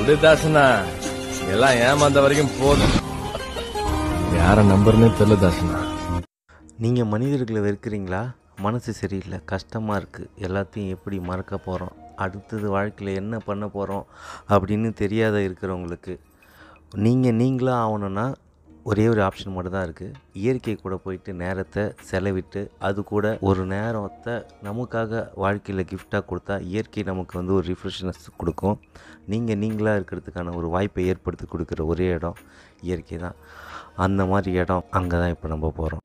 விடு தாசனா எல்லாம் ஏமாந்த வரைக்கும் போதும் யார நம்பர்னே தெரியல தாசனா நீங்கள் மனிதர்களை வெறுக்கிறீங்களா மனசு சரியில்லை கஷ்டமாக இருக்குது எல்லாத்தையும் எப்படி மறக்க போகிறோம் அடுத்தது வாழ்க்கையில் என்ன பண்ண போகிறோம் அப்படின்னு தெரியாத இருக்கிறவங்களுக்கு நீங்கள் நீங்களாக ஆகணுன்னா ஒரே ஒரு ஆப்ஷன் மட்டும் தான் இருக்குது இயற்கை கூட போயிட்டு நேரத்தை செலவிட்டு அது கூட ஒரு நேரத்தை நமக்காக வாழ்க்கையில் கிஃப்டாக கொடுத்தா இயற்கை நமக்கு வந்து ஒரு ரிஃப்ரெஷ்னஸ் கொடுக்கும் நீங்கள் நீங்களாக இருக்கிறதுக்கான ஒரு வாய்ப்பை ஏற்படுத்தி கொடுக்குற ஒரே இடம் இயற்கை தான் அந்த மாதிரி இடம் அங்கே தான் இப்போ நம்ம போகிறோம்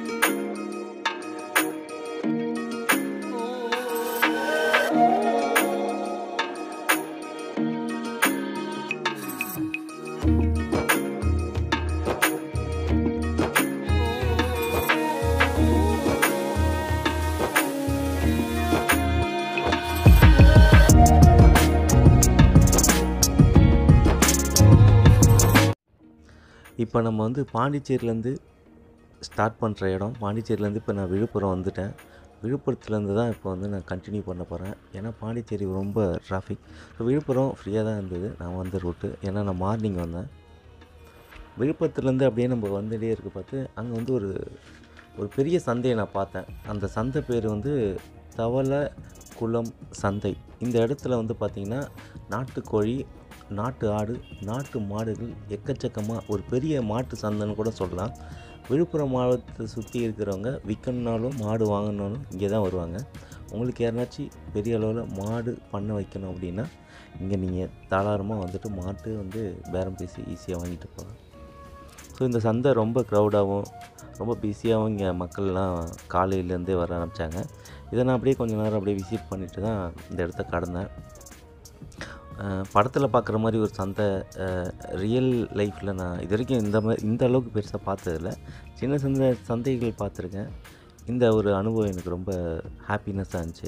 இப்போ நம்ம வந்து பாண்டிச்சேரியிலேருந்து ஸ்டார்ட் பண்ணுற இடம் பாண்டிச்சேரியிலேருந்து இப்போ நான் விழுப்புரம் வந்துட்டேன் விழுப்புரத்துலேருந்து தான் இப்போ வந்து நான் கண்டினியூ பண்ண போகிறேன் ஏன்னா பாண்டிச்சேரி ரொம்ப டிராஃபிக் ஸோ விழுப்புரம் ஃப்ரீயாக தான் இருந்தது நான் வந்த ரூட்டு ஏன்னா நான் மார்னிங் வந்தேன் விழுப்புரத்துலேருந்து அப்படியே நம்ம வந்துட்டே இருக்க பார்த்து அங்கே வந்து ஒரு ஒரு பெரிய சந்தையை நான் பார்த்தேன் அந்த சந்தை பேர் வந்து தவளை குளம் சந்தை இந்த இடத்துல வந்து பார்த்திங்கன்னா நாட்டுக்கோழி நாட்டு ஆடு நாட்டு மாடுகள் எக்கச்சக்கமாக ஒரு பெரிய மாட்டு சந்தைன்னு கூட சொல்லலாம் விழுப்புரம் மாவட்டத்தை சுற்றி இருக்கிறவங்க விற்கணுனாலும் மாடு வாங்கணுனாலும் இங்கே தான் வருவாங்க உங்களுக்கு யாருனாச்சும் பெரிய அளவில் மாடு பண்ண வைக்கணும் அப்படின்னா இங்கே நீங்கள் தாராளமாக வந்துட்டு மாட்டு வந்து பேரம் பேசி ஈஸியாக வாங்கிட்டு போகலாம் ஸோ இந்த சந்தை ரொம்ப க்ரௌடாகவும் ரொம்ப பிஸியாகவும் இங்கே மக்கள்லாம் காலையிலேருந்தே வர ஆரம்பித்தாங்க இதை நான் அப்படியே கொஞ்ச நேரம் அப்படியே விசிட் பண்ணிட்டு தான் இந்த இடத்த கடந்தேன் படத்தில் பார்க்குற மாதிரி ஒரு சந்தை ரியல் லைஃப்பில் நான் இது வரைக்கும் இந்த மாதிரி இந்த அளவுக்கு பெருசாக பார்த்ததில்ல சின்ன சந்தை சந்தைகள் பார்த்துருக்கேன் இந்த ஒரு அனுபவம் எனக்கு ரொம்ப ஹாப்பினஸ்ஸாக இருந்துச்சு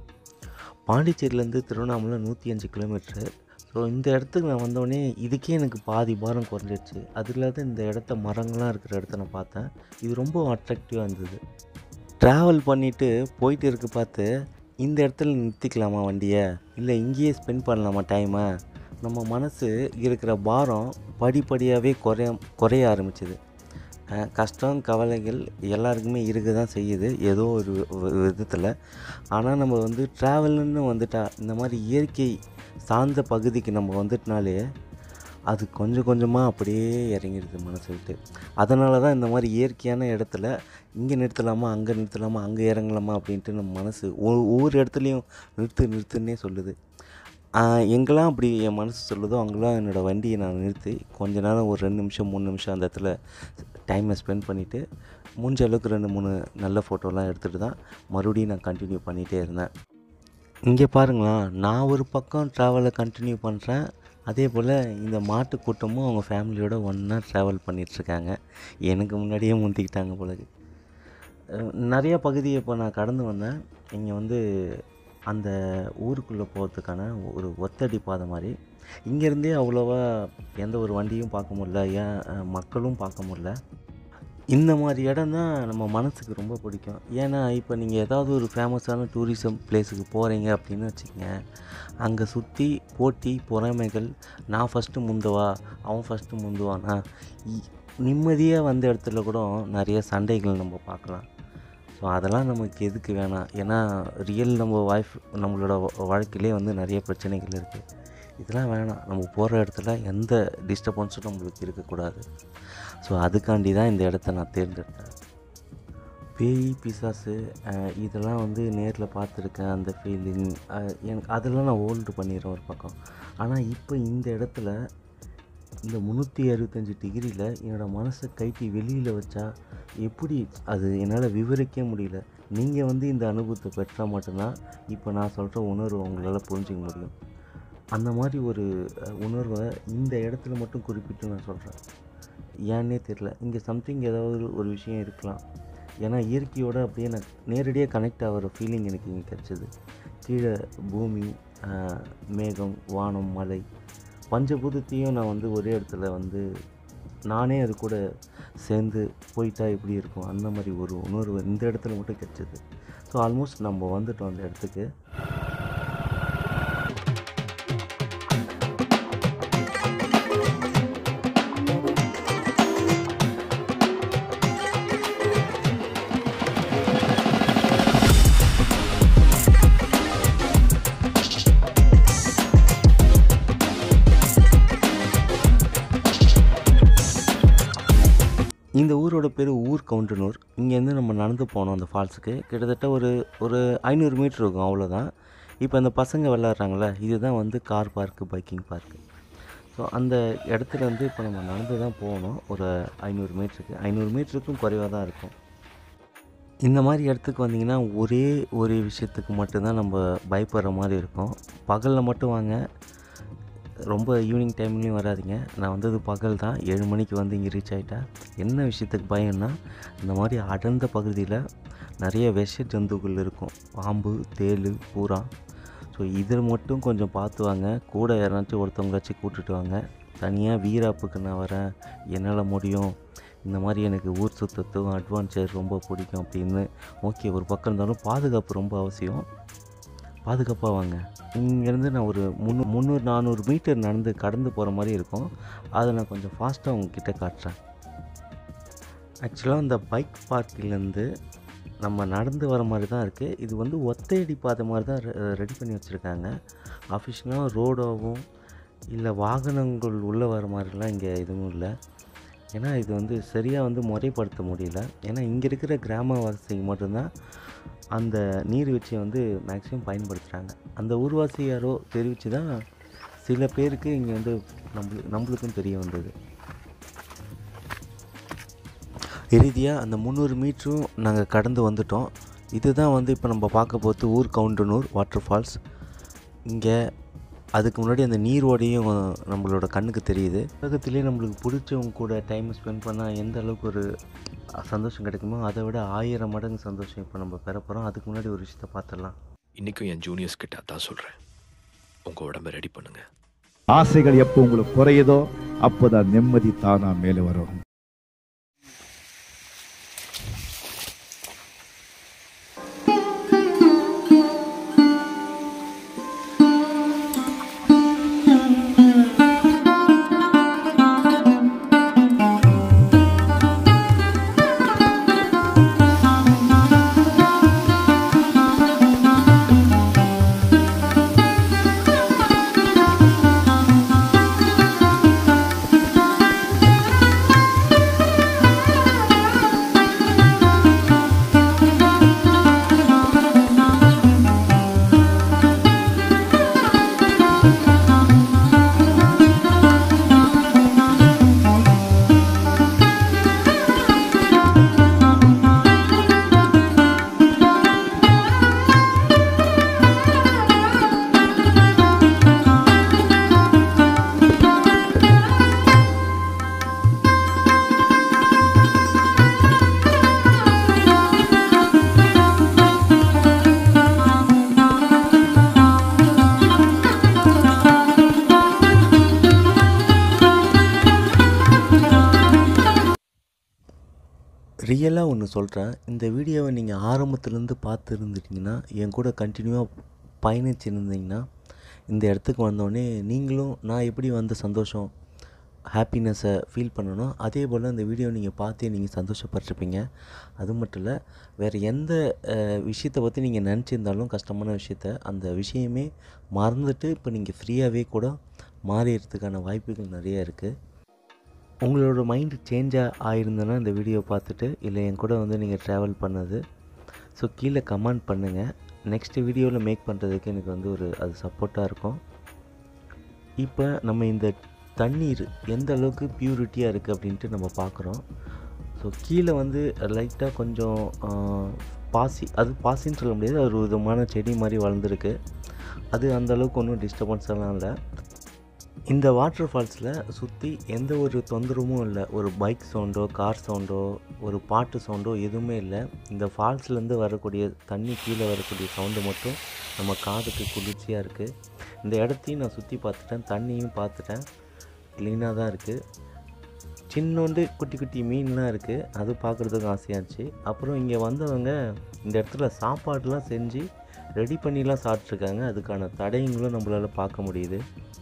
பாண்டிச்சேரியிலேருந்து திருவண்ணாமலை நூற்றி அஞ்சு கிலோமீட்ரு ஸோ இந்த இடத்துக்கு நான் வந்தோடனே இதுக்கே எனக்கு பாதி பாரம் குறைஞ்சிடுச்சு அது இல்லாத இந்த இடத்த மரங்கள்லாம் இருக்கிற இடத்த நான் பார்த்தேன் இது ரொம்ப அட்ராக்டிவாக இருந்தது ட்ராவல் பண்ணிவிட்டு போயிட்டு இருக்க பார்த்து இந்த இடத்துல நிறுத்திக்கலாமா வண்டியை இல்லை இங்கேயே ஸ்பெண்ட் பண்ணலாமா டைமை நம்ம மனசு இருக்கிற பாரம் படிப்படியாகவே குறைய குறைய ஆரம்பிச்சுது அஹ் கஷ்டம் கவலைகள் எல்லாருக்குமே இருக்க தான் செய்யுது ஏதோ ஒரு வி- விதத்தில் ஆனால் நம்ம வந்து ட்ராவல்னு வந்துட்டா இந்த மாதிரி இயற்கை சார்ந்த பகுதிக்கு நம்ம வந்துட்டனாலே அது கொஞ்சம் கொஞ்சமாக அப்படியே இறங்கிடுது மனசு விட்டு அதனால தான் இந்த மாதிரி இயற்கையான இடத்துல இங்கே நிறுத்தலாமா அங்கே நிறுத்தலாமா அங்கே இறங்கலாமா அப்படின்ட்டு நம்ம மனசு ஒ- ஒவ்வொரு இடத்துலையும் நிறுத்து நிறுத்துன்னே சொல்லுது ஆஹ் எங்கெல்லாம் அப்படி என் மனசு சொல்லுதோ அங்கெல்லாம் என்னோடய வண்டியை நான் நிறுத்தி கொஞ்ச நேரம் ஒரு ரெண்டு நிமிஷம் மூணு நிமிஷம் அந்த இடத்துல டைமை ஸ்பெண்ட் பண்ணிவிட்டு முடிஞ்ச அளவுக்கு ரெண்டு மூணு நல்ல ஃபோட்டோலாம் எடுத்துகிட்டு தான் மறுபடியும் நான் கண்டினியூ பண்ணிகிட்டே இருந்தேன் இங்கே பாருங்களேன் நான் ஒரு பக்கம் ட்ராவலை கண்டினியூ பண்ணுறேன் அதே போல் இந்த மாட்டு கூட்டமும் அவங்க ஃபேமிலியோட ஒன்றா ட்ராவல் பண்ணிகிட்ருக்காங்க எனக்கு முன்னாடியே முந்திக்கிட்டாங்க போலக்கு அஹ் நிறைய பகுதியை இப்போ நான் கடந்து வந்தேன் இங்கே வந்து அந்த ஊருக்குள்ளே போகிறதுக்கான ஒரு ஒத்தடி பாதை மாதிரி இங்கேருந்தே அவ்வளோவா எந்த ஒரு வண்டியும் பார்க்க முடியல ஏன் அஹ், மக்களும் பார்க்க முடியல இந்த மாதிரி இடம் தான் நம்ம மனசுக்கு ரொம்ப பிடிக்கும் ஏன்னா இப்போ நீங்கள் ஏதாவது ஒரு ஃபேமஸான டூரிசம் பிளேஸுக்கு போகிறீங்க அப்படின்னு வச்சுக்கங்க அங்கே சுற்றி போட்டி பொறாமைகள் நான் ஃபஸ்ட்டு முந்தவா அவன் ஃபஸ்ட்டு முந்துவானா இ- நிம்மதியாக வந்த இடத்துல கூட நிறைய சண்டைகள் நம்ம பார்க்கலாம் ஸோ அதெல்லாம் நமக்கு எதுக்கு வேணாம் ஏன்னா ரியல் நம்ம வாய்ஃப் நம்மளோட வா- வாழ்க்கையிலே வந்து நிறைய பிரச்சனைகள் இருக்குது இதெல்லாம் வேணாம் நம்ம போகிற இடத்துல எந்த டிஸ்டர்பன்ஸும் நம்மளுக்கு இருக்கக்கூடாது ஸோ அதுக்காண்டி தான் இந்த இடத்த நான் தேர்ந்தெடுத்தேன் பேய் பிசாசு அஹ், இதெல்லாம் வந்து நேரில் பார்த்துருக்கேன் அந்த ஃபீலிங் எனக்கு அதெல்லாம் நான் ஹோல்டு பண்ணிடுறேன் ஒரு பக்கம் ஆனால் இப்போ இந்த இடத்துல இந்த முந்நூற்றி அறுபத்தஞ்சி டிகிரியில் என்னோடய மனசை கைட்டி வெளியில் வச்சா எப்படி அது என்னால் விவரிக்க முடியல நீங்கள் வந்து இந்த அனுபவத்தை பெற்றால் மட்டும்தான் இப்போ நான் சொல்கிற உணர்வு உங்களால் புரிஞ்சிக்க முடியும் அந்த மாதிரி ஒரு அஹ், உணர்வை இந்த இடத்துல மட்டும் குறிப்பிட்டு நான் சொல்கிறேன் ஏன்னே தெரில இங்கே சம்திங் ஏதாவது ஒரு விஷயம் இருக்கலாம் ஏன்னா இயற்கையோட அப்படியே நான் நேரடியாக கனெக்ட் ஆகிற ஃபீலிங் எனக்கு இங்கே கிடச்சிது கீழே பூமி ஆஹ், மேகம் வானம் மலை பஞ்சபூதத்தையும் நான் வந்து ஒரே இடத்துல வந்து நானே அது கூட சேர்ந்து போயிட்டா எப்படி இருக்கும் அந்த மாதிரி ஒரு உணர்வு இந்த இடத்துல மட்டும் கிடச்சிது ஸோ ஆல்மோஸ்ட் நம்ம வந்துட்டோம் அந்த இடத்துக்கு இந்த ஊரோட பேர் ஊர் கவுண்டனூர் இங்கேருந்து நம்ம நடந்து போனோம் அந்த ஃபால்ஸுக்கு கிட்டத்தட்ட ஒரு ஒரு ஐநூறு மீட்டர் இருக்கும் அவ்வளோதான் இப்போ அந்த பசங்க விளாட்றாங்களே இதுதான் வந்து car park biking park so அந்த இடத்துல வந்து இப்போ நம்ம நடந்து தான் போகணும் ஒரு ஐநூறு மீட்டருக்கு ஐநூறு மீட்டருக்கும் குறைவாக தான் இருக்கும் இந்த மாதிரி இடத்துக்கு வந்தீங்கன்னா ஒரே ஒரு விஷயத்துக்கு மட்டும்தான் நம்ம பயப்படுற மாதிரி இருக்கும் பகலில் மட்டும் வாங்க ரொம்ப ஈவினிங் டைம்லேயும் வராதீங்க நான் வந்தது பகல் தான் ஏழு மணிக்கு வந்து இங்கே ரீச் ஆகிட்டேன் என்ன விஷயத்துக்கு பயம்னா இந்த மாதிரி அடர்ந்த பகுதியில் நிறைய விஷ ஜந்துக்கள் இருக்கும் பாம்பு தேள் பூரா ஸோ இதில் மட்டும் கொஞ்சம் பார்த்து வாங்க கூட யாராச்சும் ஒருத்தவங்களாச்சும் கூட்டிட்டு வாங்க தனியாக வீராப்புக்கு நான் வரேன் என்னால் முடியும் இந்த மாதிரி எனக்கு ஊர் சுத்தத்தும் அட்வான்ச்சர் ரொம்ப பிடிக்கும் அப்படின்னு ஓகே ஒரு பக்கம் இருந்தாலும் பாதுகாப்பு ரொம்ப அவசியம் பாதுகாப்பாக வாங்க இங்கேருந்து நான் ஒரு முந்நூ முந்நூறு நானூறு மீட்டர் நடந்து கடந்து போகிற மாதிரி இருக்கும் அதை நான் கொஞ்சம் ஃபாஸ்ட்டாக உங்ககிட்ட காட்டுறேன் ஆக்சுவலாக இந்த பைக் பார்க்கிலேருந்து நம்ம நடந்து வர மாதிரி தான் இருக்குது இது வந்து ஒத்தையடி பாதை மாதிரி தான் ரெடி பண்ணி வச்சுருக்காங்க அஃபிஷியலாக ரோடாகவும் இல்லை வாகனங்கள் உள்ளே வர மாதிரிலாம் இங்கே எதுவும் இல்லை ஏன்னா இது வந்து சரியாக வந்து முறைப்படுத்த முடியல ஏன்னா இங்கே இருக்கிற கிராமவாசிங்க மட்டும்தான் அந்த நீர்வீழ்ச்சியை வந்து மேக்ஸிமம் பயன்படுத்துகிறாங்க அந்த ஊர்வாசி யாரோ தெரிவித்து தான் சில பேருக்கு இங்கே வந்து நம்மளு நம்மளுக்கும் தெரிய வந்தது இறுதியாக அந்த முந்நூறு மீட்டரும் நாங்கள் கடந்து வந்துட்டோம் இதுதான் வந்து இப்போ நம்ம பார்க்க போகிறது ஊர் கவுண்டனூர் வாட்டர் ஃபால்ஸ் இங்கே அதுக்கு முன்னாடி அந்த நீரோடையும் நம்மளோட கண்ணுக்கு தெரியுது உலகத்திலே நம்மளுக்கு பிடிச்சவங்க கூட டைம் ஸ்பெண்ட் பண்ணால் எந்த அளவுக்கு ஒரு சந்தோஷம் கிடைக்குமோ அதை விட ஆயிரம் மடங்கு சந்தோஷம் இப்போ நம்ம பெற போகிறோம் அதுக்கு முன்னாடி ஒரு விஷயத்தை பார்த்துடலாம் இன்னைக்கும் என் ஜூனியர்ஸ் கிட்ட அதான் சொல்றேன் உங்க உடம்ப ரெடி பண்ணுங்க ஆசைகள் எப்போ உங்களுக்கு குறையுதோ அப்போதான் நிம்மதி தானா மேலே வரும் ரியலாக ஒன்று சொல்கிறேன் இந்த வீடியோவை நீங்கள் ஆரம்பத்துலேருந்து பார்த்து இருந்துட்டிங்கன்னா என் கூட கண்டினியூவாக பயணிச்சிருந்தீங்கன்னா இந்த இடத்துக்கு வந்தோடனே நீங்களும் நான் எப்படி வந்த சந்தோஷம் ஹாப்பினஸை ஃபீல் பண்ணணும் அதே போல் இந்த வீடியோ நீங்கள் பார்த்தே நீங்கள் சந்தோஷப்பட்டிருப்பீங்க அது மட்டும் இல்லை வேறு எந்த அஹ், விஷயத்தை பற்றி நீங்கள் நினச்சிருந்தாலும் கஷ்டமான விஷயத்த அந்த விஷயமே மறந்துட்டு இப்போ நீங்கள் ஃப்ரீயாகவே கூட மாறிடுறதுக்கான வாய்ப்புகள் நிறைய இருக்குது உங்களோட மைண்டு சேஞ்சாக ஆயிருந்தனா இந்த வீடியோ பார்த்துட்டு இல்லை என் கூட வந்து நீங்கள் ட்ராவல் பண்ணது ஸோ கீழே கமெண்ட் பண்ணுங்கள் நெக்ஸ்ட் வீடியோவில் மேக் பண்ணுறதுக்கு எனக்கு வந்து ஒரு அது சப்போர்ட்டாக இருக்கும் இப்போ நம்ம இந்த தண்ணீர் எந்த அளவுக்கு பியூரிட்டியாக இருக்குது அப்படின்ட்டு நம்ம பார்க்குறோம் ஸோ கீழே வந்து லைட்டாக கொஞ்சம் ஆ, பாசி அது பாசின்னு சொல்ல முடியாது அது ஒரு விதமான செடி மாதிரி வளர்ந்துருக்கு அது அந்த அளவுக்கு ஒன்றும் டிஸ்டர்பன்ஸ் எல்லாம் இல்லை இந்த வாட்டர் ஃபால்ஸில் சுற்றி எந்த ஒரு தொந்தரவும் இல்லை ஒரு பைக் சவுண்டோ கார் சவுண்டோ ஒரு பாட்டு சவுண்டோ எதுவுமே இல்லை இந்த ஃபால்ஸ்லேருந்து வரக்கூடிய தண்ணி கீழே வரக்கூடிய சவுண்டு மட்டும் நம்ம காதுக்கு குளிர்ச்சியாக இருக்குது இந்த இடத்தையும் நான் சுற்றி பார்த்துட்டேன் தண்ணியும் பார்த்துட்டேன் க்ளீனாக தான் இருக்குது சின்னோண்டு குட்டி குட்டி மீன்லாம் இருக்குது அது பார்க்குறதுக்கு ஆசையாச்சு அப்புறம் இங்கே வந்தவங்க இந்த இடத்துல சாப்பாடுலாம் செஞ்சு ரெடி பண்ணிலாம் சாப்பிட்ருக்காங்க அதுக்கான தடயங்களும் நம்மளால் பார்க்க முடியுது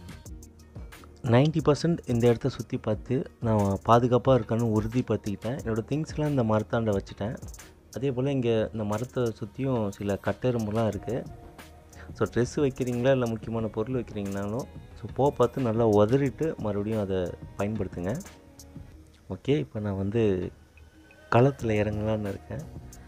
90% பர்சன்ட் இந்த இடத்த சுற்றி பார்த்து நான் பாதுகாப்பாக இருக்கான்னு உறுதிப்படுத்திக்கிட்டேன் என்னோடய திங்ஸ்லாம் இந்த மரத்தாண்ட வச்சுட்டேன் அதே போல் இங்கே இந்த மரத்தை சுற்றியும் சில கட்டெரும்புலாம் இருக்குது ஸோ ட்ரெஸ் வைக்கிறீங்களா இல்லை முக்கியமான பொருள் வைக்கிறீங்கனாலும் ஸோ போ பார்த்து நல்லா உதறிட்டு மறுபடியும் அதை பயன்படுத்துங்க ஓகே இப்போ நான் வந்து களத்தில் இறங்கலான்னு இருக்கேன்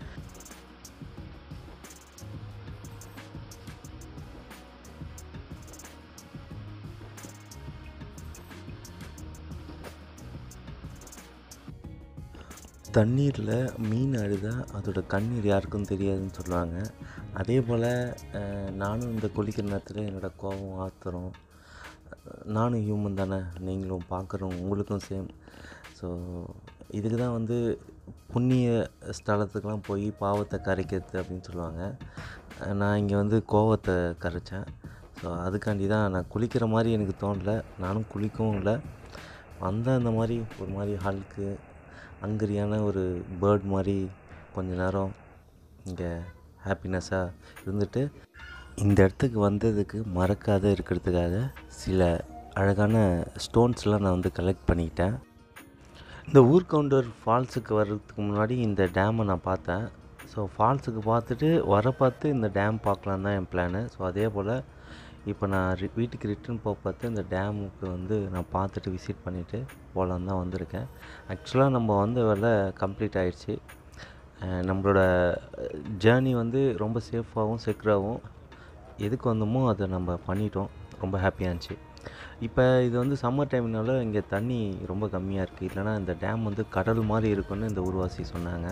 தண்ணீரில் மீன் அழுதா அதோட கண்ணீர் யாருக்கும் தெரியாதுன்னு சொல்லுவாங்க அதே போல் அஹ், நானும் இந்த குளிக்கிற நேரத்தில் என்னோடய கோபம் ஆத்திரம் அஹ், நானும் ஹியூமன் தானே நீங்களும் பார்க்குறோம் உங்களுக்கும் சேம் ஸோ இதுக்கு தான் வந்து புண்ணிய ஸ்தலத்துக்கெலாம் போய் பாவத்தை கரைக்கிறது அப்படின்னு சொல்லுவாங்க அஹ், நான் இங்கே வந்து கோவத்தை கரைச்சேன் ஸோ அதுக்காண்டி தான் நான் குளிக்கிற மாதிரி எனக்கு தோணல நானும் குளிக்கவும் இல்லை வந்தால் இந்த மாதிரி ஒரு மாதிரி ஹல்க்கு அங்கரியான ஒரு பேர்ட் மாதிரி கொஞ்ச நேரம் இங்கே ஹாப்பினஸ்ஸாக இருந்துட்டு இந்த இடத்துக்கு வந்ததுக்கு மறக்காத இருக்கிறதுக்காக சில அழகான ஸ்டோன்ஸ்லாம் நான் வந்து கலெக்ட் பண்ணிக்கிட்டேன் இந்த ஊர்கவுண்டர் ஃபால்ஸுக்கு வர்றதுக்கு முன்னாடி இந்த டேமை நான் பார்த்தேன் ஸோ ஃபால்ஸுக்கு பார்த்துட்டு வர பார்த்து இந்த டேம் பார்க்கலாம் தான் என் பிளானு ஸோ அதே போல் இப்போ நான் ரி- வீட்டுக்கு ரிட்டர்ன் போக பார்த்து இந்த டேமுக்கு வந்து நான் பார்த்துட்டு விசிட் பண்ணிவிட்டு போகலான்னு தான் வந்திருக்கேன் ஆக்சுவலாக நம்ம வந்த வேலை கம்ப்ளீட் ஆயிடுச்சு அஹ் நம்மளோட ஜேர்னி வந்து ரொம்ப சேஃபாகவும் செக்யூராகவும் எதுக்கு வந்தோமோ அதை நம்ம பண்ணிட்டோம் ரொம்ப ஹாப்பியாக இருந்துச்சு இப்போ இது வந்து சம்மர் டைம்னால இங்கே தண்ணி ரொம்ப கம்மியாக இருக்குது இல்லைனா இந்த டேம் வந்து கடல் மாதிரி இருக்குன்னு இந்த ஊர்வாசி சொன்னாங்க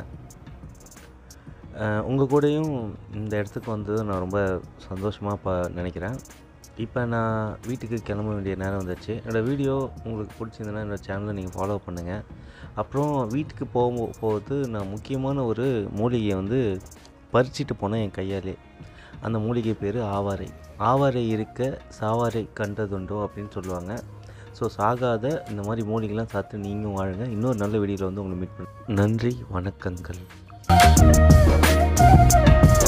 உங்கள் கூடயும் இந்த இடத்துக்கு வந்தது நான் ரொம்ப சந்தோஷமாக ப நினைக்கிறேன் இப்போ நான் வீட்டுக்கு கிளம்ப வேண்டிய நேரம் வந்துச்சு என்னோடய வீடியோ உங்களுக்கு பிடிச்சிருந்ததுன்னா என்னோடய சேனலை நீங்கள் ஃபாலோ பண்ணுங்கள் அப்புறம் வீட்டுக்கு போக போகிறது நான் முக்கியமான ஒரு மூலிகையை வந்து பறிச்சிட்டு போனேன் என் கையாலே அந்த மூலிகை பேர் ஆவாரை ஆவாரை இருக்க சாவாரை கண்டதுண்டோ அப்படின்னு சொல்லுவாங்க ஸோ சாகாத இந்த மாதிரி மூலிகைலாம் சாப்பிட்டு நீங்களும் வாழுங்க இன்னொரு நல்ல வீடியோவில் வந்து உங்களை மீட் பண்ண நன்றி வணக்கங்கள்